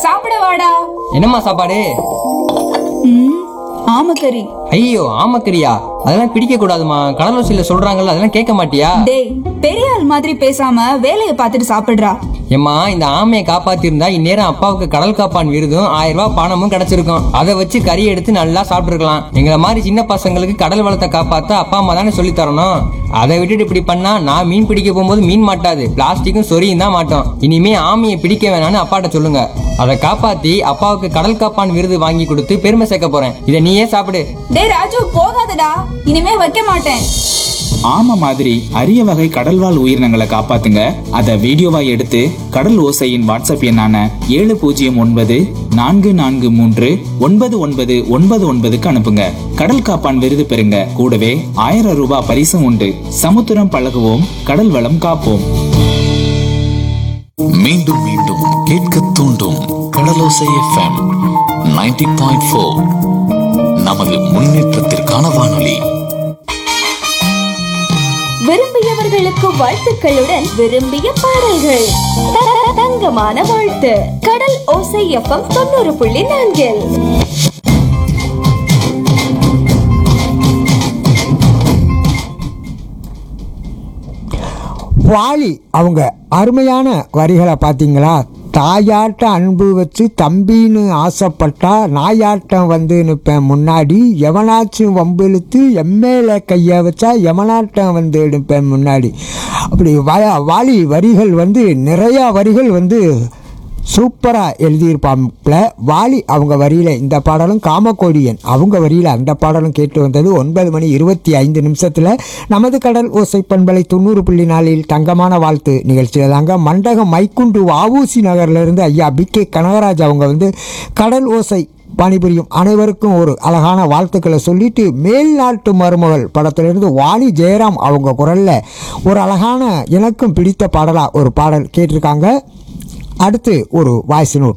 சாப்பிட வாடா என்னம்மா சாப்பாடு ம் ஆமக்கறி ஐயோ ஆமக்கரியா அதெல்லாம் பிடிக்க கூடாதுமா கடலூசியில சொல்றாங்கல்ல அதெல்லாம் கேட்க மாட்டியா டேய் பெரிய ஆள் மாதிரி பேசாம வேலையை பார்த்துட்டு சாப்பிடுறா ஏம்மா இந்த ஆமையை காப்பாத்திருந்தா இந்நேரம் அப்பாவுக்கு கடல் காப்பான் விருதும் ஆயிரம் ரூபாய் பணமும் கிடைச்சிருக்கும் அதை வச்சு கறி எடுத்து நல்லா சாப்பிட்டுருக்கலாம் எங்களை மாதிரி சின்ன பசங்களுக்கு கடல் வளத்தை காப்பாத்த அப்பா அம்மா தானே சொல்லி தரணும் அதை விட்டுட்டு இப்படி பண்ணா நான் மீன் பிடிக்க போகும்போது மீன் மாட்டாது பிளாஸ்டிக்கும் சொரியும் தான் மாட்டோம் இனிமே ஆமையை பிடிக்க வேணாம்னு அப்பாட்ட சொல்லுங்க அதை காப்பாத்தி அப்பாவுக்கு கடல் காப்பான் விருது வாங்கி கொடுத்து பெருமை சேர்க்க போறேன் இதை நீயே சாப்பிடு டேய் ராஜு போகாதடா இனிமே வைக்க மாட்டேன் ஆமை மாதிரி அரிய வகை கடல்வாழ் உயிரினங்களை காப்பாத்துங்க அதை வீடியோவா எடுத்து கடல் ஓசையின் வாட்ஸ்அப் எண்ணான ஏழு பூஜ்ஜியம் ஒன்பது நான்கு நான்கு மூன்று ஒன்பது ஒன்பது ஒன்பது ஒன்பதுக்கு அனுப்புங்க கடல் காப்பான் விருது பெறுங்க கூடவே ஆயிரம் ரூபாய் பரிசும் உண்டு சமுத்திரம் பழகுவோம் கடல் வளம் காப்போம் மீண்டும் மீண்டும் கேட்க தூண்டும் கடலோசை எஃப்எம் 90.4 பாயிண்ட் ஃபோர் நமது முன்னேற்றத்திற்கான வானொலி விரும்பியவர்களுக்கு வாழ்த்துக்களுடன் விரும்பிய பாடல்கள் த- த- தங்கமான வாழ்த்து கடல் ஓசை எஃப்எம் தொண்ணூறு புள்ளி நான்கில் வாலி அவங்க அருமையான வரிகளை பார்த்தீங்களா தாயாட்ட அன்பு வச்சு தம்பின்னு ஆசைப்பட்டா நாயாட்டம் வந்து நிற்பேன் முன்னாடி எவனாச்சும் வம்பிழுத்து எம்மேல கையை வச்சா எவனாட்டம் வந்து நிற்பேன் முன்னாடி அப்படி வ வாலி வரிகள் வந்து நிறையா வரிகள் வந்து சூப்பராக எழுதியிருப்பாப்ல வாலி அவங்க வரியில் இந்த பாடலும் காமக்கோடியன் அவங்க வரியில் அந்த பாடலும் கேட்டு வந்தது ஒன்பது மணி இருபத்தி ஐந்து நிமிஷத்தில் நமது கடல் ஓசை பண்பலை தொண்ணூறு புள்ளி நாலில் தங்கமான வாழ்த்து நிகழ்ச்சியில் தாங்க மண்டகம் மைக்குண்டு வஉசி நகர்லேருந்து ஐயா பி கே கனகராஜ் அவங்க வந்து கடல் ஓசை பணிபுரியும் அனைவருக்கும் ஒரு அழகான வாழ்த்துக்களை சொல்லிட்டு மேல்நாட்டு மருமகள் படத்திலிருந்து வாணி ஜெயராம் அவங்க குரலில் ஒரு அழகான எனக்கும் பிடித்த பாடலாக ஒரு பாடல் கேட்டிருக்காங்க அடுத்து ஒரு வாய்ஸ் நோட்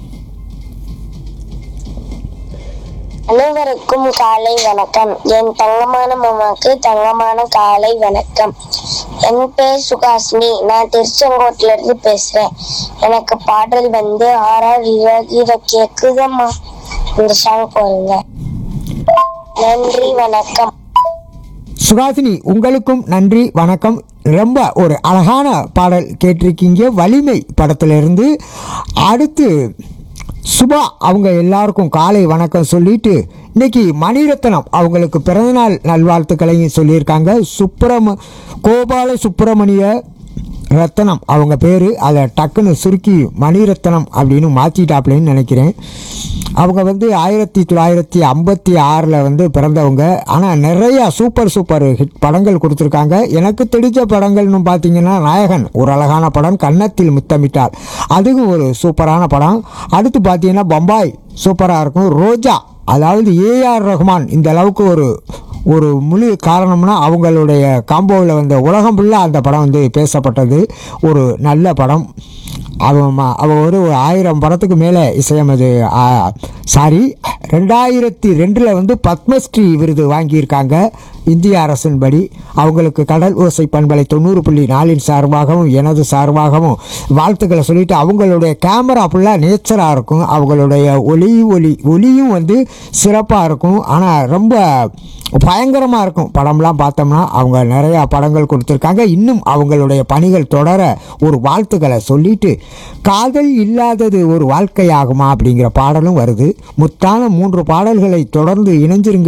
அனைவருக்கும் காலை வணக்கம் என் தங்கமான மாமாக்கு தங்கமான காலை வணக்கம் என் பேர் சுகாசினி நான் திருச்செங்கோட்டுல இருந்து பேசுறேன் எனக்கு பாடல் வந்து ஆறார் இர கேக்குதம்மா இந்த சாங் போடுங்க நன்றி வணக்கம் சுகாசினி உங்களுக்கும் நன்றி வணக்கம் ரொம்ப ஒரு அழகான பாடல் கேட்டிருக்கீங்க வலிமை படத்திலிருந்து அடுத்து சுபா அவங்க எல்லாருக்கும் காலை வணக்கம் சொல்லிட்டு இன்னைக்கு மணிரத்னம் அவங்களுக்கு பிறந்தநாள் நல்வாழ்த்துக்களையும் சொல்லியிருக்காங்க சுப்பிரம கோபால சுப்பிரமணிய ரத்தனம் அவங்க பேர் அதை டக்குன்னு சுருக்கி மணிரத்னம் அப்படின்னு மாற்றிட்டாப்லன்னு நினைக்கிறேன் அவங்க வந்து ஆயிரத்தி தொள்ளாயிரத்தி ஐம்பத்தி ஆறில் வந்து பிறந்தவங்க ஆனால் நிறையா சூப்பர் சூப்பர் ஹிட் படங்கள் கொடுத்துருக்காங்க எனக்கு தெரிஞ்ச படங்கள்னு பார்த்தீங்கன்னா நாயகன் ஒரு அழகான படம் கன்னத்தில் முத்தமிட்டார் அதுவும் ஒரு சூப்பரான படம் அடுத்து பார்த்தீங்கன்னா பம்பாய் சூப்பராக இருக்கும் ரோஜா அதாவது ஏஆர் ரஹ்மான் இந்த அளவுக்கு ஒரு ஒரு முழு காரணம்னா அவங்களுடைய காம்போவில் வந்த உலகம் ஃபுல்லாக அந்த படம் வந்து பேசப்பட்டது ஒரு நல்ல படம் அவன் ம- அவ ஒரு ஒரு ஆயிரம் படத்துக்கு மேலே இசையமது சாரி ரெண்டாயிரத்தி ரெண்டில் வந்து பத்மஸ்ரீ விருது வாங்கியிருக்காங்க இந்திய அரசின்படி அவங்களுக்கு கடல் ஓசை பண்பலை தொண்ணூறு புள்ளி நாலின் சார்பாகவும் எனது சார்பாகவும் வாழ்த்துக்களை சொல்லிட்டு அவங்களுடைய கேமரா ஃபுல்லாக நேச்சராக இருக்கும் அவங்களுடைய ஒளி ஒளி ஒளியும் வந்து சிறப்பாக இருக்கும் ஆனால் ரொம்ப பயங்கரமாக இருக்கும் படம்லாம் பார்த்தோம்னா அவங்க நிறையா படங்கள் கொடுத்துருக்காங்க இன்னும் அவங்களுடைய பணிகள் தொடர ஒரு வாழ்த்துக்களை சொல்லிட்டு காதல் இல்லாதது ஒரு வாழ்க்கையாகுமா அப்படிங்கிற பாடலும் வருது முத்தான மூன்று பாடல்களை தொடர்ந்து இணைஞ்சிருங்க